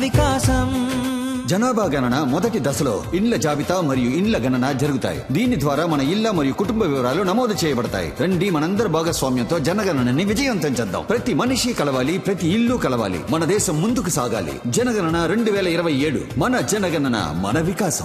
వికాసం జనాభా గణన మొదటి దశలో ఇండ్ల జాబితా మరియు ఇండ్ల గణన జరుగుతాయి దీని ద్వారా మన ఇళ్ల మరియు కుటుంబ వివరాలు నమోదు చేయబడతాయి రండి మనందరి భాగస్వామ్యంతో జనగణనని విజయవంతం చేద్దాం ప్రతి మనిషి కలవాలి ప్రతి ఇల్లు కలవాలి మన దేశం ముందుకు సాగాలి జనగణన రెండు వేల ఇరవై ఏడు మన జనగణన మన వికాసం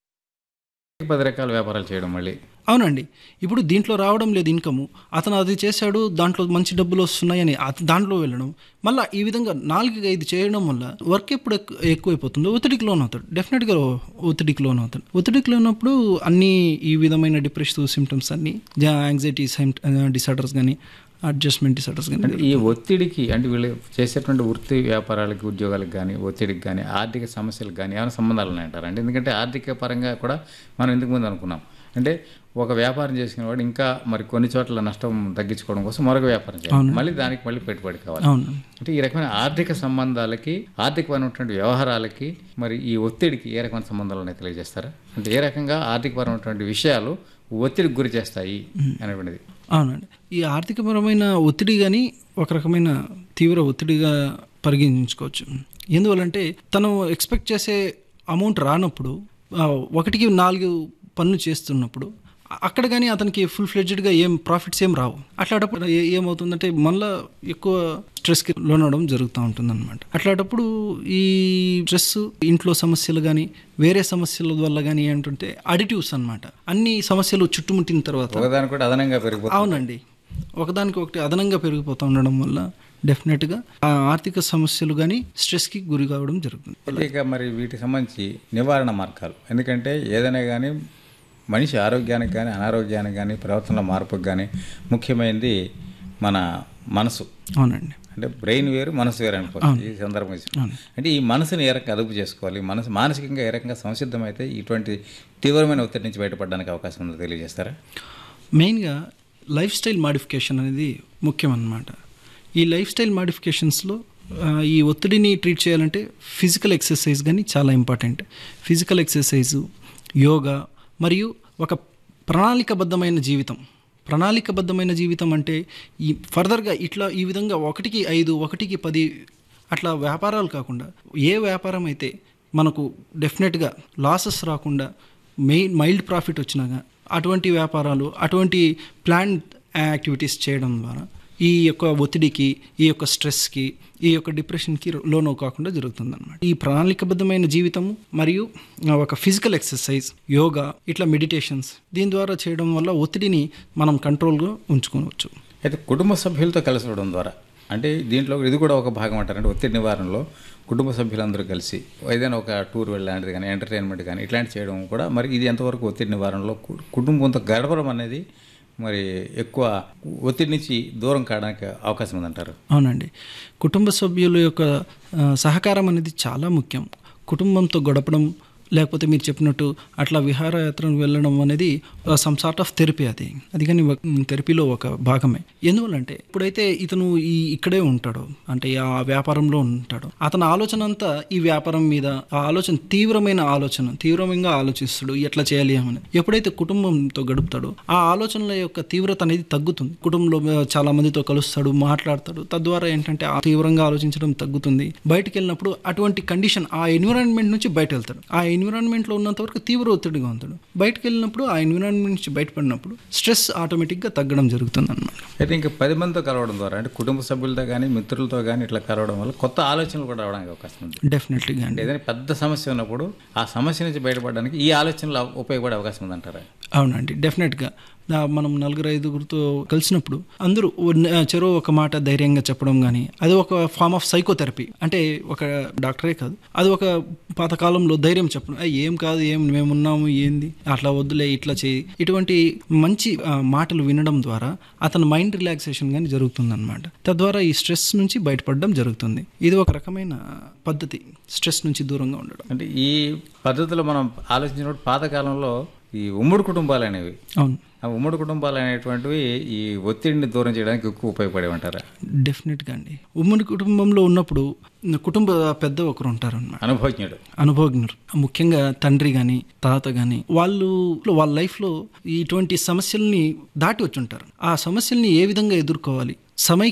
పది రకాల వ్యాపారాలు చేయడం మళ్ళీ అవునండి ఇప్పుడు దీంట్లో రావడం లేదు ఇన్కము అతను అది చేశాడు దాంట్లో మంచి డబ్బులు వస్తున్నాయని అత- దాంట్లో వెళ్ళడం మళ్ళీ ఈ విధంగా నాలుగు ఐదు చేయడం వల్ల వర్క్ ఎప్పుడు ఎక్కు- ఎక్కువైపోతుందో ఒత్తిడికి లోన్ అవుతాడు డెఫినెట్గా ఒత్తిడికి లోన్ అవుతాడు ఒత్తిడికి లోన్ అప్పుడు అన్ని ఈ విధమైన డిప్రెసివ్ సిమ్టమ్స్ అన్ని యాంగ్జైటీ డిసార్డర్స్ కానీ అడ్జస్ట్మెంట్ డిసార్డర్స్ కానీ అంటే ఈ ఒత్తిడికి అంటే వీళ్ళు చేసేటువంటి వృత్తి వ్యాపారాలకి ఉద్యోగాలకు కానీ ఒత్తిడికి కానీ ఆర్థిక సమస్యలకు కానీ ఏమైనా సంబంధాలు ఉన్నాయంటారండి ఎందుకంటే ఆర్థిక పరంగా కూడా మనం ఇంతకు ముందు అనుకున్నాం అంటే ఒక వ్యాపారం చేసుకునేవాడు ఇంకా మరి కొన్ని చోట్ల నష్టం తగ్గించుకోవడం కోసం మరొక వ్యాపారం చేయాలి మళ్ళీ దానికి మళ్ళీ పెట్టుబడి కావాలి అవును అంటే ఈ రకమైన ఆర్థిక సంబంధాలకి ఆర్థికపరమైనటువంటి వ్యవహారాలకి మరి ఈ ఒత్తిడికి ఏ రకమైన సంబంధాలు ఉన్నాయో తెలియజేస్తారా అంటే ఏ రకంగా ఆర్థికపరమైనటువంటి విషయాలు ఒత్తిడికి గురి చేస్తాయి అనేటువంటిది అవునండి ఈ ఆర్థికపరమైన ఒత్తిడి కానీ ఒక రకమైన తీవ్ర ఒత్తిడిగా పరిగణించుకోవచ్చు ఎందువల్లంటే తను ఎక్స్పెక్ట్ చేసే అమౌంట్ రానప్పుడు ఆ, ఒకటికి నాలుగు పనులు చేస్తున్నప్పుడు అక్కడ కానీ అతనికి ఫుల్ ఫ్లెడ్జెడ్గా ఏం ప్రాఫిట్స్ ఏం రావు అట్లాంటప్పుడు ఏ- ఏమవుతుందంటే మళ్ళీ ఎక్కువ స్ట్రెస్కి లోనవడం జరుగుతూ ఉంటుంది అనమాట అట్లాంటప్పుడు ఈ స్ట్రెస్ ఇంట్లో సమస్యలు కానీ వేరే సమస్యల వల్ల కానీ ఏంటంటే అడిటివ్స్ అన్నమాట అన్ని సమస్యలు చుట్టుముట్టిన తర్వాత ఒకదాని కూడా అదనంగా పెరిగిపోతుంది అవునండి ఒకదానికి ఒకటి అదనంగా పెరిగిపోతూ ఉండడం వల్ల డెఫినెట్గా ఆ ఆర్థిక సమస్యలు కానీ స్ట్రెస్కి గురి కావడం జరుగుతుంది అయితే ఇక మరి వీటికి సంబంధించి నివారణ మార్గాలు ఎందుకంటే ఏదైనా కానీ మనిషి ఆరోగ్యానికి కానీ అనారోగ్యానికి కానీ ప్రవర్తనలో మార్పుకి కానీ ముఖ్యమైనది మన మనసు అవునండి అంటే బ్రెయిన్ వేరు మనసు వేరు అనుకోవచ్చు ఈ సందర్భం ఇచ్చి. అంటే ఈ మనసుని ఏ రకంగా అదుపు చేసుకోవాలి మనసు మానసికంగా ఏ రకంగా సంసిద్ధమైతే ఇటువంటి తీవ్రమైన ఒత్తిడి నుంచి బయటపడడానికి అవకాశం ఉందో తెలియజేస్తారా మెయిన్గా లైఫ్ స్టైల్ మాడిఫికేషన్ అనేది ముఖ్యం అన్నమాట ఈ లైఫ్ స్టైల్ మాడిఫికేషన్స్లో ఆ, ఈ ఒత్తిడిని ట్రీట్ చేయాలంటే ఫిజికల్ ఎక్సర్సైజ్ కానీ చాలా ఇంపార్టెంట్ ఫిజికల్ ఎక్సర్సైజు యోగా మరియు ఒక ప్రణాళికబద్ధమైన జీవితం ప్రణాళికబద్ధమైన జీవితం అంటే ఈ ఫర్దర్గా ఇట్లా ఈ విధంగా ఒకటికి ఐదు ఒకటికి పది అట్లా వ్యాపారాలు కాకుండా ఏ వ్యాపారం అయితే మనకు డెఫినెట్గా లాసెస్ రాకుండా మెయిన్ మైల్డ్ ప్రాఫిట్ వచ్చినాగా అటువంటి వ్యాపారాలు అటువంటి ప్లాన్ యాక్టివిటీస్ చేయడం ద్వారా ఈ యొక్క ఒత్తిడికి ఈ యొక్క స్ట్రెస్కి ఈ యొక్క డిప్రెషన్కి లోన్ కాకుండా జరుగుతుందన్నమాట ఈ ప్రణాళికబద్ధమైన జీవితము మరియు ఆ, ఒక ఫిజికల్ ఎక్సర్సైజ్ యోగా ఇట్లా మెడిటేషన్స్ దీని ద్వారా చేయడం వల్ల ఒత్తిడిని మనం కంట్రోల్గా ఉంచుకోవచ్చు అయితే కుటుంబ సభ్యులతో కలిసి ఉండడం ద్వారా అంటే దీంట్లో ఇది కూడా ఒక భాగం అంటారు అంటే ఒత్తిడి నివారణలో కుటుంబ సభ్యులందరూ కలిసి ఏదైనా ఒక టూర్ వెళ్ళాంటిది కానీ ఎంటర్టైన్మెంట్ కానీ ఇట్లాంటి చేయడం కూడా మరి ఇది ఎంతవరకు ఒత్తిడి నివారణలో కు- కుటుంబంతో గడపడం అనేది మరి ఎక్కువ ఒత్తిడి నుంచి దూరం కావడానికి అవకాశం ఉందంటారు అవునండి కుటుంబ సభ్యుల యొక్క ఆ, సహకారం అనేది చాలా ముఖ్యం కుటుంబంతో గడపడం లేకపోతే మీరు చెప్పినట్టు అట్లా విహారయాత్రకు వెళ్ళడం అనేది సమ్ సార్ట్ ఆఫ్ థెరపీ అది అది కానీ థెరపీలో ఒక భాగమే ఎందువల్లంటే ఇప్పుడైతే ఇతను ఈ ఇక్కడే ఉంటాడు అంటే ఆ వ్యాపారంలో ఉంటాడు అతని ఆలోచన అంతా ఈ వ్యాపారం మీద ఆ ఆలోచన తీవ్రమైన ఆలోచన తీవ్రంగా ఆలోచిస్తాడు ఎట్లా చేయాలి అని ఎప్పుడైతే కుటుంబంతో గడుపుతాడో ఆ ఆలోచనల యొక్క తీవ్రత అనేది తగ్గుతుంది కుటుంబంలో చాలా మందితో కలుస్తాడు మాట్లాడతాడు తద్వారా ఏంటంటే ఆ తీవ్రంగా ఆలోచించడం తగ్గుతుంది బయటికి వెళ్ళినప్పుడు అటువంటి కండిషన్ ఆ ఎన్విరాన్మెంట్ నుంచి బయట వెళ్తాడు ఆ ఎన్విరాన్మెంట్లో ఉన్నంత వరకు తీవ్ర ఒత్తిడిగా ఉంటాడు బయటకు వెళ్ళినప్పుడు ఆ ఎన్విరాన్మెంట్ నుంచి బయటపడినప్పుడు స్ట్రెస్ ఆటోమేటిక్గా తగ్గడం జరుగుతుంది అనమాట అయితే ఇంకా పది మందితో కలవడం ద్వారా అంటే కుటుంబ సభ్యులతో కానీ మిత్రులతో కానీ ఇట్లా కలవడం వల్ల కొత్త ఆలోచనలు కూడా రావడానికి అవకాశం ఉంది డెఫినెట్లీగా అంటే అండి ఏదైనా పెద్ద సమస్య ఉన్నప్పుడు ఆ సమస్య నుంచి బయటపడడానికి ఈ ఆలోచనలు ఉపయోగపడే అవకాశం ఉందంటారా అవునండి డెఫినెట్గా నా- మనం నలుగురు ఐదుగురితో కలిసినప్పుడు అందరూ ఉన్న- చెరో ఒక మాట ధైర్యంగా చెప్పడం కానీ అది ఒక ఫార్మ్ ఆఫ్ సైకోథెరపీ అంటే ఒక డాక్టరే కాదు అది ఒక పాతకాలంలో ధైర్యం చెప్పడం "ఏయ్, ఏం కాదు ఏం మేమున్నాము ఏంది అట్లా వద్దులే ఇట్లా చేయి ఇటువంటి మంచి ఆ, మాటలు వినడం ద్వారా అతని మైండ్ రిలాక్సేషన్ కానీ జరుగుతుందన్నమాట తద్వారా ఈ స్ట్రెస్ నుంచి బయటపడడం జరుగుతుంది ఇది ఒక రకమైన పద్ధతి స్ట్రెస్ నుంచి దూరంగా ఉండడం అంటే ఈ పద్ధతిలో మనం ఆలోచించినప్పుడు పాతకాలంలో ఈ ఉమ్మడి కుటుంబాలు అనేవి అవును ఆ ఉమ్మడి కుటుంబాలు అనేటువంటివి ఈ ఒత్తిడిని దూరం చేయడానికి ఎక్కువ ఉపయోగపడేవంటారా డెఫినెట్గా అండి ఉమ్మడి కుటుంబంలో ఉన్నప్పుడు కుటుంబ పెద్ద ఒకరు ఉంటారు అన్నమాట అనుభవజ్ఞుడు అనుభవజ్ఞులు ముఖ్యంగా తండ్రి కానీ తాత కానీ వాళ్ళు వాళ్ళ లైఫ్లో ఇటువంటి సమస్యల్ని దాటి వచ్చి ఉంటారు ఆ సమస్యల్ని ఏ విధంగా ఎదుర్కోవాలి సమయ